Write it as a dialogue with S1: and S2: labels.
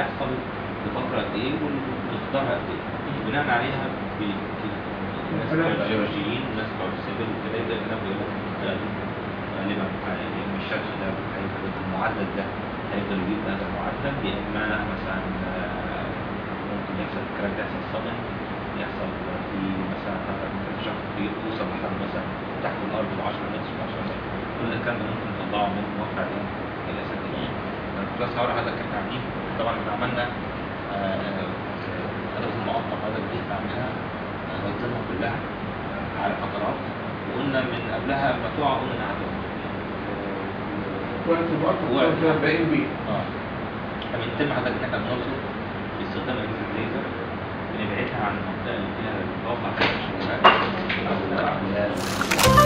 S1: هيحصل لفتره قد ايه ومقدارها قد ايه بناء عليها بي- الناس بتوع الجيولوجيين الناس بتوع السيفل وكده يبدا الكلام بيقول لك غالبا غالبا يعني من الشكل ده هيفضل المعدل ده هيفضل يجيب هذا المعدل يا اما مثلا آه، ممكن يحصل الكراك ده يحصل صدم يحصل في مثلا شخص توصل لحد مثلا تحت الارض ب 10 متر ب 10 متر كل الكلام ده ممكن نطلعه من موقع ايه الاسد انا كنت بس هقول لحضرتك كان تعديل طبعا احنا عملنا هدف المؤقت هدف دي عملها غطيناها كلها على فترات وقلنا من قبلها ما تقع قلنا انها هتقع
S2: وقت الوقت
S1: وقت.
S2: كنا باقيين بيه
S1: اه فبيتم حضرتك ان احنا بنوصل باستخدام اجهزه الليزر بنبعدها عن المنطقه اللي فيها الرطوبه عشان الشبكات او